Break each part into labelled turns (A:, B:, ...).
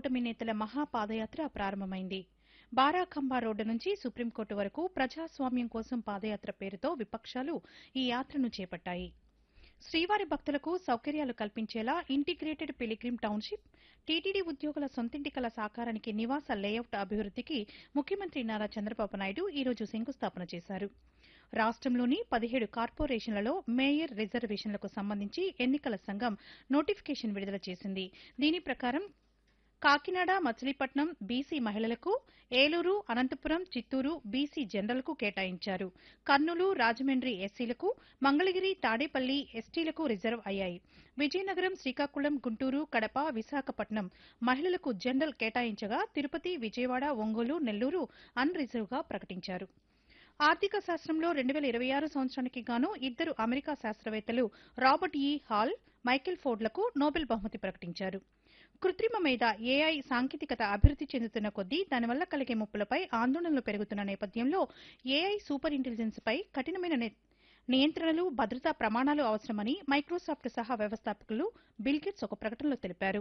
A: కూటమి నేతల మహాపాదయాత్ర ప్రారంభమైంది బారాఖంబా రోడ్డు నుంచి సుప్రీంకోర్టు వరకు ప్రజాస్వామ్యం కోసం పాదయాత్ర పేరుతో విపక్షాలు ఈ యాత్రను చేపట్టాయి శ్రీవారి భక్తులకు సౌకర్యాలు కల్పించేలా ఇంటిగ్రేటెడ్ పిలిగ్రిమ్ టౌన్షిప్ టీటీడీ ఉద్యోగుల సొంతింటి కల సాకారానికి నివాస లేఅవుట్ అభివృద్ధికి ముఖ్యమంత్రి నారా చంద్రబాబు నాయుడు ఈ రోజు శంకుస్థాపన చేశారు రాష్ట్రంలోని పదిహేడు కార్పొరేషన్లలో మేయర్ రిజర్వేషన్లకు సంబంధించి ఎన్నికల సంఘం నోటిఫికేషన్ విడుదల చేసింది దీని ప్రకారం కాకినాడ మచిలీపట్నం బీసీ మహిళలకు ఏలూరు అనంతపురం చిత్తూరు బీసీ జనరల్కు కేటాయించారు కర్నూలు రాజమండ్రి ఎస్సీలకు మంగళగిరి తాడేపల్లి ఎస్టీలకు రిజర్వ్ అయ్యాయి విజయనగరం శ్రీకాకుళం గుంటూరు కడప విశాఖపట్నం మహిళలకు జనరల్ కేటాయించగా తిరుపతి విజయవాడ ఒంగోలు నెల్లూరు అన్ రిజర్వ్గా ప్రకటించారు ఆర్థిక శాస్త్రంలో రెండు వేల ఇరవై ఆరు సంవత్సరానికి గాను ఇద్దరు అమెరికా శాస్త్రవేత్తలు రాబర్ట్ ఈ హాల్ మైకేల్ ఫోర్డ్లకు నోబెల్ బహుమతి ప్రకటించారు కృత్రిమ మీద ఏఐ సాంకేతికత అభివృద్ది చెందుతున్న కొద్దీ దానివల్ల కలిగే ముప్పులపై ఆందోళనలు పెరుగుతున్న నేపథ్యంలో ఏఐ సూపర్ ఇంటెలిజెన్స్ పై కఠినమైన ని- నియంత్రణలు భద్రతా ప్రమాణాలు అవసరమని మైక్రోసాఫ్ట్ సహా వ్యవస్థాపకులు బిల్గేట్స్ ఒక ప్రకటనలో తెలిపారు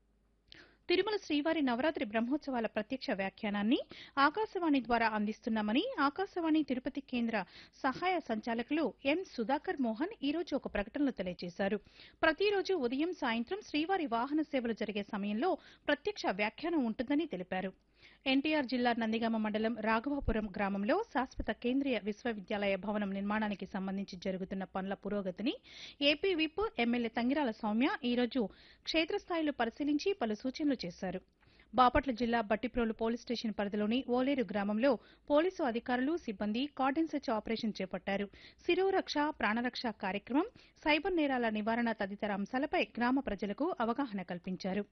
A: తిరుమల శ్రీవారి నవరాత్రి బ్రహ్మోత్సవాల ప్రత్యక్ష వ్యాఖ్యానాన్ని ఆకాశవాణి ద్వారా అందిస్తున్నామని ఆకాశవాణి తిరుపతి కేంద్ర సహాయ సంచాలకులు ఎం సుధాకర్ మోహన్ ఈ రోజు ఒక ప్రకటనలో తెలియజేశారు ప్రతిరోజు ఉదయం సాయంత్రం శ్రీవారి వాహన సేవలు జరిగే సమయంలో ప్రత్యక్ష వ్యాఖ్యానం ఉంటుందని తెలిపారు ఎన్టీఆర్ జిల్లా నందిగామ మండలం రాఘవాపురం గ్రామంలో శాశ్వత కేంద్రీయ విశ్వవిద్యాలయ భవనం నిర్మాణానికి సంబంధించి జరుగుతున్న పనుల పురోగతిని AP whip MLA Thangirala Sowmya ఈ రోజు క్షేత్రస్థాయిలో పరిశీలించి పలు సూచనలు చేశారు బాపట్ల జిల్లా బట్టిప్రోలు పోలీస్ స్టేషన్ పరిధిలోని ఓలేరు గ్రామంలో పోలీసు అధికారులు సిబ్బంది కార్డన్ సెర్చ్ ఆపరేషన్ చేపట్టారు శిరోరక్ష ప్రాణరక్ష కార్యక్రమం సైబర్ నేరాల నివారణ తదితర అంశాలపై గ్రామ ప్రజలకు అవగాహన కల్పించారు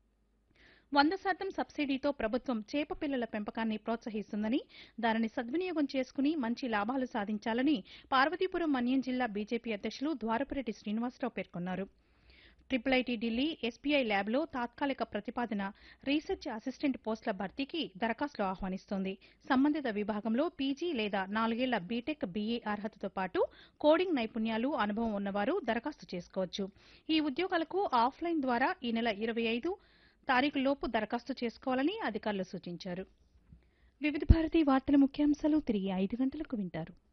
A: వంద శాతం సబ్సిడీతో ప్రభుత్వం చేప పిల్లల పెంపకాన్ని ప్రోత్సహిస్తుందని దానిని సద్వినియోగం చేసుకుని మంచి లాభాలు సాధించాలని పార్వతీపురం మన్యం జిల్లా బీజేపీ అధ్యక్షులు ద్వారపురెడ్డి శ్రీనివాసరావు పేర్కొన్నారు ట్రిపుల్ ఐటీ ఢిల్లీ ఎస్బీఐ ల్యాబ్లో తాత్కాలిక ప్రతిపాదన రీసెర్చ్ అసిస్టెంట్ పోస్టుల భర్తీకి దరఖాస్తులు ఆహ్వానిస్తోంది సంబంధిత విభాగంలో పీజీ లేదా నాలుగేళ్ల బీటెక్ బీఏ అర్హతతో పాటు కోడింగ్ నైపుణ్యాలు అనుభవం ఉన్నవారు దరఖాస్తు చేసుకోవచ్చు ఈ ఉద్యోగాలకు ఆఫ్లైన్ ద్వారా ఈ నెల ఇరవై ఐదు తారీఖులోపు దరఖాస్తు చేసుకోవాలని అధికారులు సూచించారు వివిధ భారతి వార్తల ముఖ్యాంశాలు తిరిగి ఐదు గంటలకు వింటారు